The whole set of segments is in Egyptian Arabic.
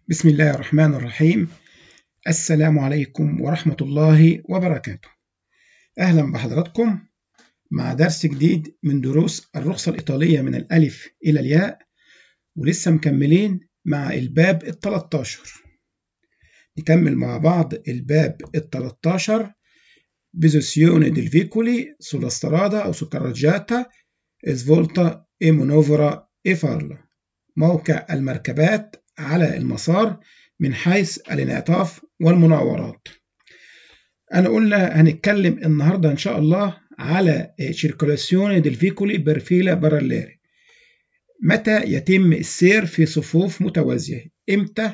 بسم الله الرحمن الرحيم السلام عليكم ورحمة الله وبركاته أهلا بحضراتكم مع درس جديد من دروس الرخصة الإيطالية من الألف إلى الياء ولسه مكملين مع الباب التلتاشر نكمل مع بعض الباب التلتاشر بيزوسيوني ديل فيكولي sulla strada أو su carreggiata svolta e manovra e farla موقع المركبات على المسار من حيث الانعطاف والمناورات أنا قلنا هنتكلم النهاردة إن شاء الله على circolazione del veicoli per fila parallele متى يتم السير في صفوف متوازية إمتى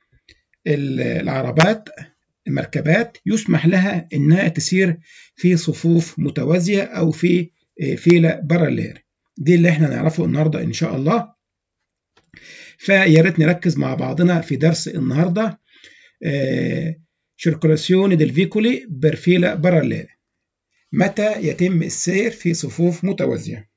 العربات المركبات يسمح لها إنها تسير في صفوف متوازية أو في فيلا باراليل دي اللي احنا نعرفه النهاردة إن شاء الله فيا ريت نركز مع بعضنا في درس النهارده circolazione del veicoli per fila parallele متى يتم السير في صفوف متوازية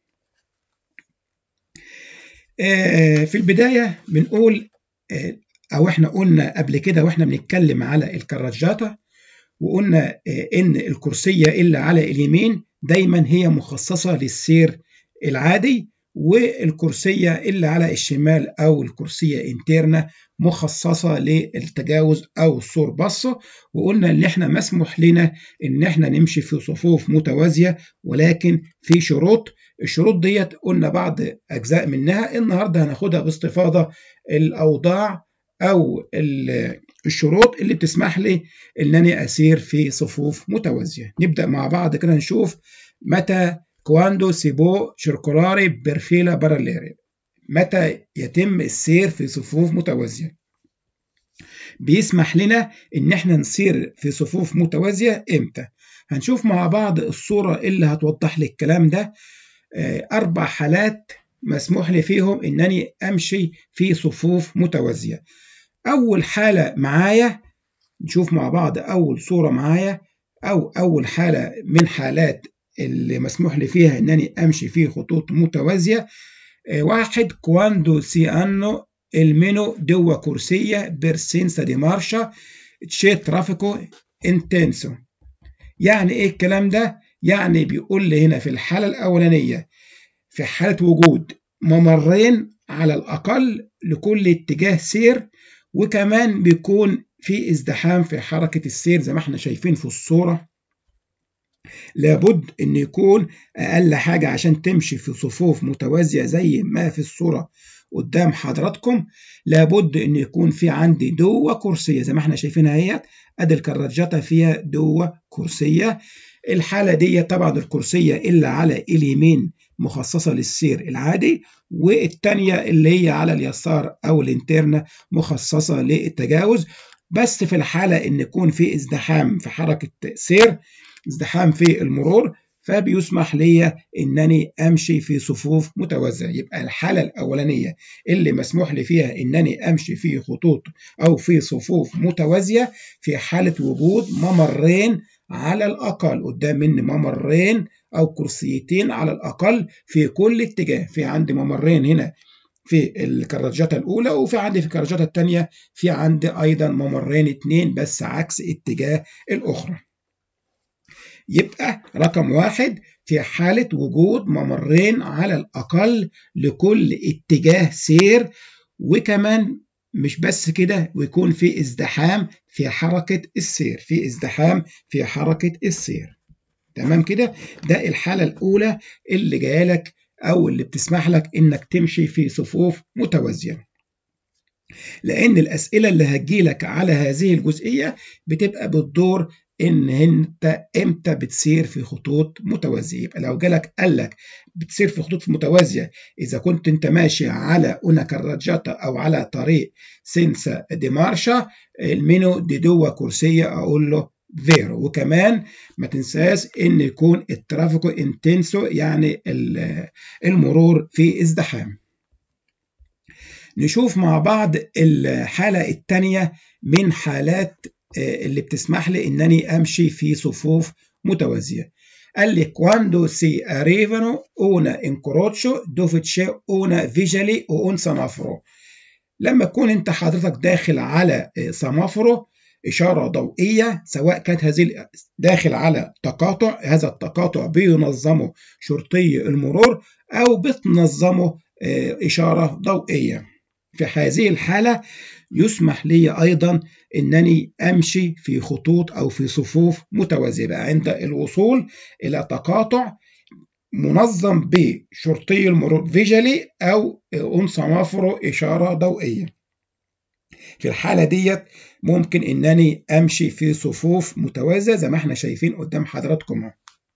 في البداية بنقول أو إحنا قلنا قبل كده وإحنا بنتكلم على الكراجاتا وقلنا إن الكرسية اللي على اليمين دايما هي مخصصة للسير العادي والكرسية اللي على الشمال أو الكرسية انترنا مخصصة للتجاوز أو السور بصة وقلنا إن إحنا مسموح لنا إن إحنا نمشي في صفوف متوازية ولكن في شروط الشروط ديت قلنا بعض أجزاء منها النهاردة هناخدها باستفاضة الأوضاع أو الشروط اللي بتسمح لي إنني أسير في صفوف متوازية نبدأ مع بعض كده نشوف متى quando si può circolare per fila parallele متى يتم السير في صفوف متوازية بيسمح لنا ان احنا نسير في صفوف متوازية امتى هنشوف مع بعض الصورة اللي هتوضح لي الكلام ده اربع حالات مسموح لي فيهم انني امشي في صفوف متوازية اول حالة معايا نشوف مع بعض اول صورة معايا او اول حالة من حالات اللي مسموح لي فيها انني امشي في خطوط متوازيه واحد quando si hanno almeno due corsie per senza di marcia c'è traffico intenso يعني ايه الكلام ده يعني بيقول لي هنا في الحاله الاولانيه في حاله وجود ممرين على الاقل لكل اتجاه سير وكمان بيكون في ازدحام في حركه السير زي ما احنا شايفين في الصوره لابد ان يكون اقل حاجه عشان تمشي في صفوف متوازيه زي ما في الصوره قدام حضراتكم لابد ان يكون في عندي دوه كرسيه زي ما احنا شايفينها اهيت ادي الكراجاتا فيها دوه كرسيه الحاله دي طبعا الكرسيه اللي على اليمين مخصصه للسير العادي والثانيه اللي هي على اليسار او الانترنه مخصصه للتجاوز بس في الحاله ان يكون في ازدحام في حركه سير ازدحام في المرور فبيسمح لي انني امشي في صفوف متوازيه يبقى الحاله الاولانيه اللي مسموح لي فيها انني امشي في خطوط او في صفوف متوازيه في حاله وجود ممرين على الاقل قدام مني ممرين او كرسيتين على الاقل في كل اتجاه في عندي ممرين هنا في الكراجاتا الأولى وفي عندي في الكراجاتا الثانية في عندي أيضا ممرين اتنين بس عكس اتجاه الأخرى يبقى رقم واحد في حالة وجود ممرين على الأقل لكل اتجاه سير وكمان مش بس كده ويكون في ازدحام في حركة السير في ازدحام في حركة السير تمام كده ده الحالة الأولى اللي جايه لك أو اللي بتسمح لك إنك تمشي في صفوف متوازية لأن الأسئلة اللي هتجيلك على هذه الجزئية بتبقى بتدور ان انت امتى بتسير في خطوط متوازيه يبقى لو جالك قال لك بتسير في خطوط متوازيه اذا كنت انت ماشي على اون كراجاتا او على طريق سينسا دي مارشا المينو دي دوا كرسيه اقول له فيرو وكمان ما تنساش ان يكون الترافيكو انتنسو يعني المرور في ازدحام نشوف مع بعض الحاله الثانيه من حالات اللي بتسمح لي انني امشي في صفوف متوازيه قال لي quando si arrivano una incrocio dove c'è una vigili o un semaforo لما تكون انت حضرتك داخل على سمافورو إشارة ضوئية سواء كانت هذه داخل على تقاطع هذا التقاطع بينظمه شرطي المرور أو بتنظمه إشارة ضوئية في هذه الحالة يسمح لي أيضا أنني أمشي في خطوط أو في صفوف متوازية عند الوصول إلى تقاطع منظم بشرطي المرور فيجالي أو أون سمافورو إشارة ضوئية في الحالة ديت ممكن انني امشي في صفوف متوازية زي ما احنا شايفين قدام حضراتكم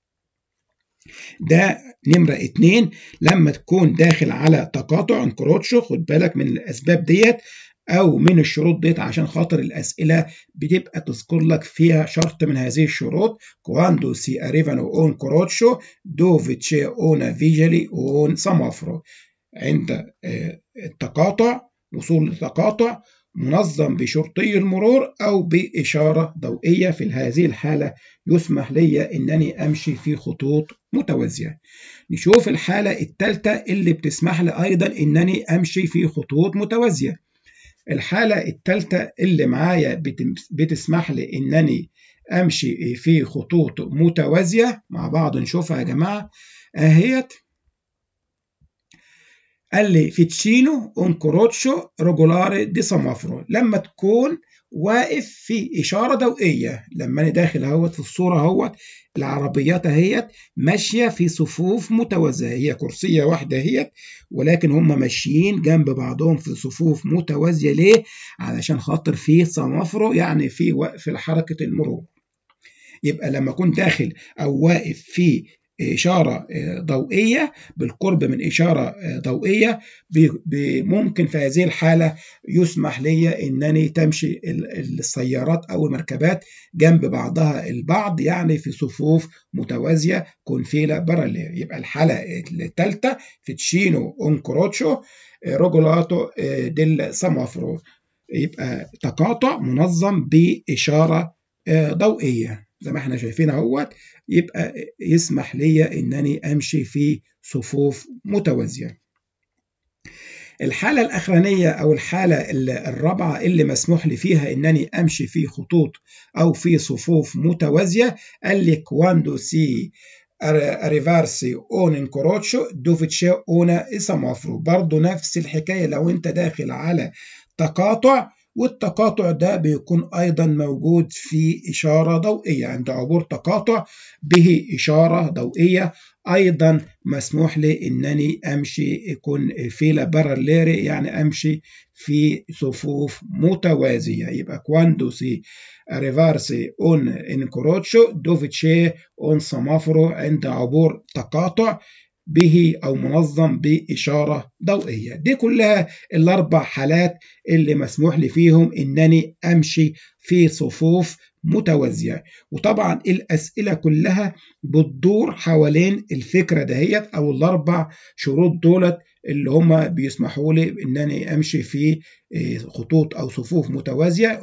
ده نمرة اتنين لما تكون داخل على تقاطع انكروتشو خد بالك من الاسباب ديت او من الشروط ديت عشان خاطر الاسئله بتبقى تذكر لك فيها شرط من هذه الشروط كواندو سي اريفانو اون كروتشو دوفي تشي اونا فيجالي اون سمافرو عند التقاطع وصول التقاطع منظم بشرطي المرور أو بإشارة ضوئية في هذه الحالة يسمح لي أنني أمشي في خطوط متوازية نشوف الحالة الثالثة اللي بتسمح لي أيضا أنني أمشي في خطوط متوازية الحالة الثالثة اللي معايا بتسمح لي أنني أمشي في خطوط متوازية مع بعض نشوفها يا جماعة أهيت قال لي فيتشينو اون كوروتشو ريجولاري دي سمافرو لما تكون واقف في إشارة ضوئية لما أنا داخل اهوت في الصورة اهوت العربيات اهيت ماشية في صفوف متوازية هي كرسية واحدة اهيت ولكن هم ماشيين جنب بعضهم في صفوف متوازية ليه؟ علشان خاطر في سمافرو يعني في وقف حركة المرور يبقى لما أكون داخل أو واقف في إشارة ضوئية بالقرب من إشارة ضوئية ممكن في هذه الحالة يسمح لي أنني تمشي السيارات أو المركبات جنب بعضها البعض يعني في صفوف متوازية كونفيلا باراليل يبقى الحالة الثالثة فيتشينو أونكروتشو روجولاتو ديل سامافرو يبقى تقاطع منظم بإشارة ضوئية زي ما احنا شايفين اهوت يبقى يسمح لي انني امشي في صفوف متوازيه الحالة الأخرانية أو الحالة الرابعة اللي مسموح لي فيها إنني أمشي في خطوط أو في صفوف متوازية قال لي كواندو سي arrivarsi o un incrocio dove c'è una semaforo برضه نفس الحكاية لو أنت داخل على تقاطع والتقاطع ده بيكون أيضا موجود في إشارة ضوئية عند عبور تقاطع به إشارة ضوئية أيضا مسموح لي أنني أمشي يكون فيلا باراليري يعني أمشي في صفوف متوازية يبقى quando si arrivarsi un incrocio dove c'è un semaforo عند عبور تقاطع به أو منظم بإشارة ضوئية دي كلها الأربع حالات اللي مسموح لي فيهم إنني أمشي في صفوف متوازية وطبعا الأسئلة كلها بتدور حوالين الفكرة دهيت أو الأربع شروط دولت اللي هم بيسمحوا لي إنني أمشي في خطوط أو صفوف متوازية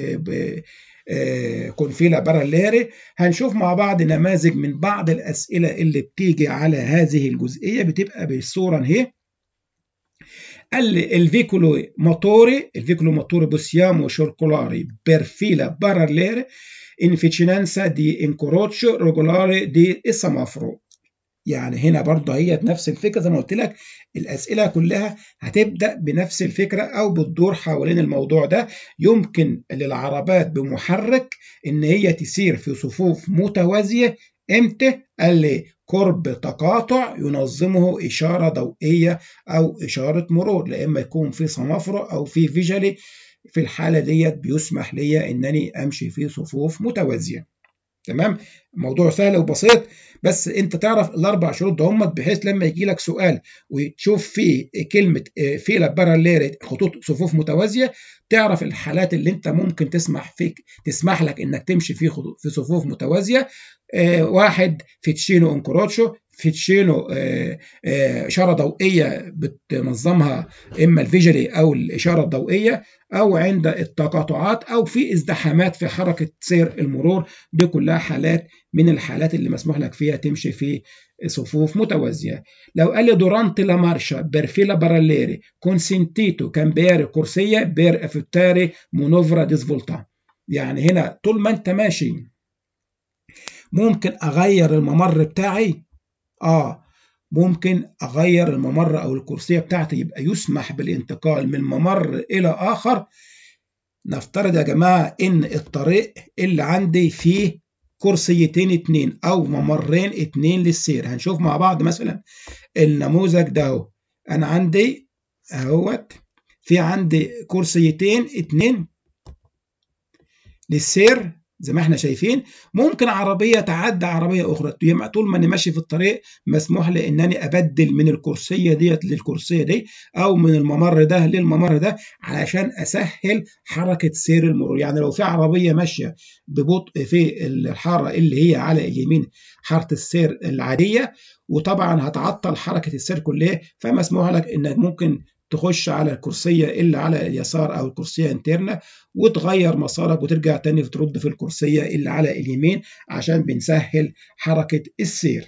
كونفيلا باراليري هنشوف مع بعض نماذج من بعض الأسئلة اللي بتيجي على هذه الجزئية بتبقى بالصورة اهي قال لي الفيكولو موتوري الفيكولو موتوري بوسيامو شوركولاري بيرفيلا باراليري انفيتشنانسا دي انكروتشو ريجولاري دي السمافرو يعني هنا برضه هي نفس الفكره زي ما قلت لك الاسئله كلها هتبدا بنفس الفكره او بتدور حوالين الموضوع ده يمكن للعربات بمحرك ان هي تسير في صفوف متوازيه امتى قال لي قرب تقاطع ينظمه اشاره ضوئيه او اشاره مرور لا اما يكون في سمافرو او في فيجالي في الحاله ديت بيسمح لي انني امشي في صفوف متوازيه تمام موضوع سهل وبسيط بس انت تعرف الاربع شروط دهم بحيث لما يجي لك سؤال وتشوف فيه كلمه فيلا باراليري خطوط صفوف متوازيه تعرف الحالات اللي انت ممكن تسمح فيك تسمح لك انك تمشي في في صفوف متوازيه واحد فيتشينو انكروتشو فيتشينو إشارة ضوئية بتنظمها إما الفيجري أو الإشارة الضوئية أو عند التقاطعات أو في ازدحامات في حركة سير المرور دي كلها حالات من الحالات اللي مسموح لك فيها تمشي في صفوف متوازية لو قال لي دورانتي لا مارشا برفيلا باراليري كونسنتيتو كامبياري كورسية بير افوتاري مونوفرا ديسفولتا يعني هنا طول ما انت ماشي ممكن اغير الممر بتاعي اه ممكن اغير الممر او الكرسيه بتاعتي يبقى يسمح بالانتقال من ممر الى اخر نفترض يا جماعه ان الطريق اللي عندي فيه كرسيتين اتنين او ممرين اتنين للسير هنشوف مع بعض مثلا النموذج ده اهو انا عندي اهوت في عندي كرسيتين اتنين للسير زي ما احنا شايفين ممكن عربيه تعدى عربيه اخرى يبقى طول ما انا ماشي في الطريق مسموح لي انني ابدل من الكرسيه ديت للكرسيه دي او من الممر ده للممر ده علشان اسهل حركه سير المرور يعني لو في عربيه ماشيه ببطء في الحاره اللي هي على اليمين حاره السير العاديه وطبعا هتعطل حركه السير كلها فمسموح لك انك ممكن تخش على الكرسية اللي على اليسار أو الكرسية انترنا وتغير مسارك وترجع تاني ترد في الكرسية اللي على اليمين عشان بنسهل حركة السير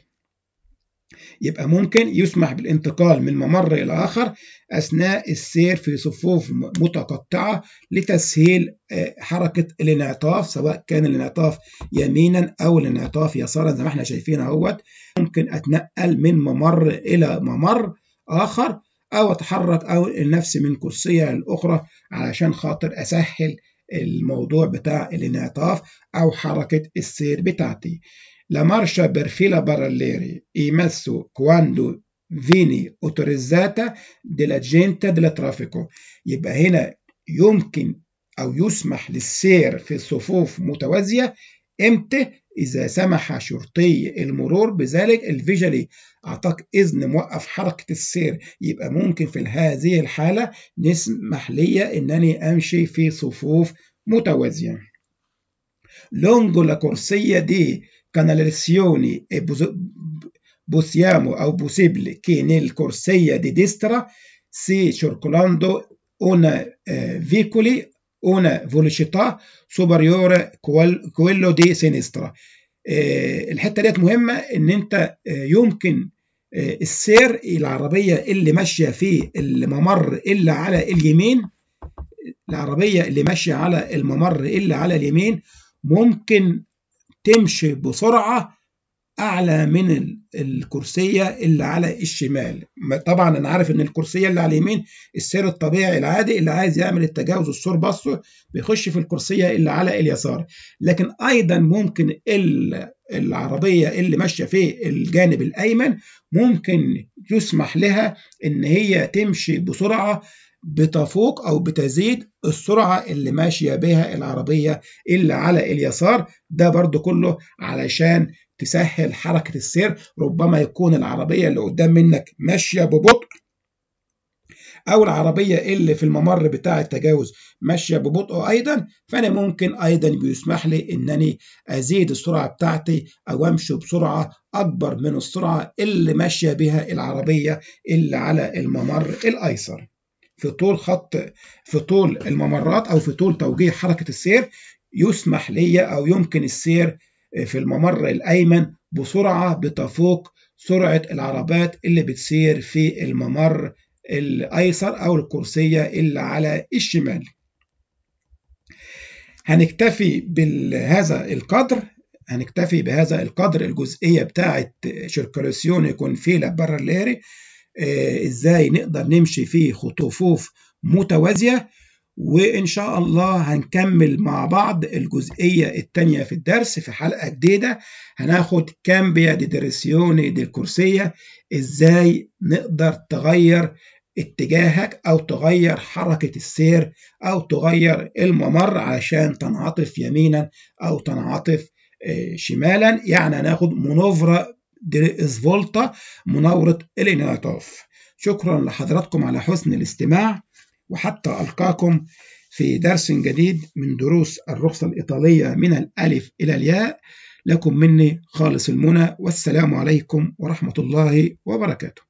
يبقى ممكن يسمح بالانتقال من ممر إلى آخر أثناء السير في صفوف متقطعة لتسهيل حركة الانعطاف سواء كان الانعطاف يمينا أو الانعطاف يسارا زي ما احنا شايفين اهوت ممكن أتنقل من ممر إلى ممر آخر أو أتحرك أو نفسي من كرسية للأخرى علشان خاطر أسهل الموضوع بتاع الانعطاف أو حركة السير بتاعتي La marcia per fila parallele emesso quando viene autorizzata dell'agente del traffico يبقى هنا يمكن أو يسمح للسير في صفوف متوازية امتى إذا سمح شرطي المرور بذلك الفيجلي أعطاك إذن موقف حركة السير يبقى ممكن في هذه الحالة نسمح لي أنني أمشي في صفوف متوازية lungo la corsia di canalazioni e possiamo o possibile che nel corsia di destra si circolando una eh, veicoli una velocità superiore quello di sinistra الحته ديت مهمه ان انت يمكن السير العربيه اللي ماشيه في الممر اللي على اليمين العربيه اللي ماشيه على الممر اللي على اليمين ممكن تمشي بسرعه اعلى من الكرسيه اللي على الشمال طبعا انا عارف ان الكرسيه اللي على اليمين السير الطبيعي العادي اللي عايز يعمل التجاوز السور بصه بيخش في الكرسيه اللي على اليسار لكن ايضا ممكن العربيه اللي ماشيه في الجانب الايمن ممكن يسمح لها ان هي تمشي بسرعه بتفوق او بتزيد السرعه اللي ماشيه بها العربيه اللي على اليسار ده برضو كله علشان تسهل حركة السير ربما يكون العربية اللي قدام منك ماشية ببطء أو العربية اللي في الممر بتاع التجاوز ماشية ببطء أيضا فأنا ممكن أيضا بيسمح لي أنني أزيد السرعة بتاعتي أو أمشي بسرعة أكبر من السرعة اللي ماشية بها العربية اللي على الممر الأيسر في طول خط في طول الممرات أو في طول توجيه حركة السير يسمح لي أو يمكن السير في الممر الأيمن بسرعة بتفوق سرعة العربات اللي بتسير في الممر الأيسر أو الكرسية اللي على الشمال هنكتفي بهذا القدر هنكتفي بهذا القدر الجزئية بتاعة شركولاسيوني كونفيلا باراليري ازاي نقدر نمشي في خطوف متوازية وإن شاء الله هنكمل مع بعض الجزئية التانية في الدرس في حلقة جديدة هناخد كامبيا دي ديريسيوني دي الكرسية إزاي نقدر تغير اتجاهك أو تغير حركة السير أو تغير الممر عشان تنعطف يمينا أو تنعطف شمالا يعني هناخد منوفرة دي اسفولتا مناورة الانعطاف شكرا لحضراتكم على حسن الاستماع وحتى ألقاكم في درس جديد من دروس الرخصة الإيطالية من الألف إلى الياء لكم مني خالص المنى والسلام عليكم ورحمة الله وبركاته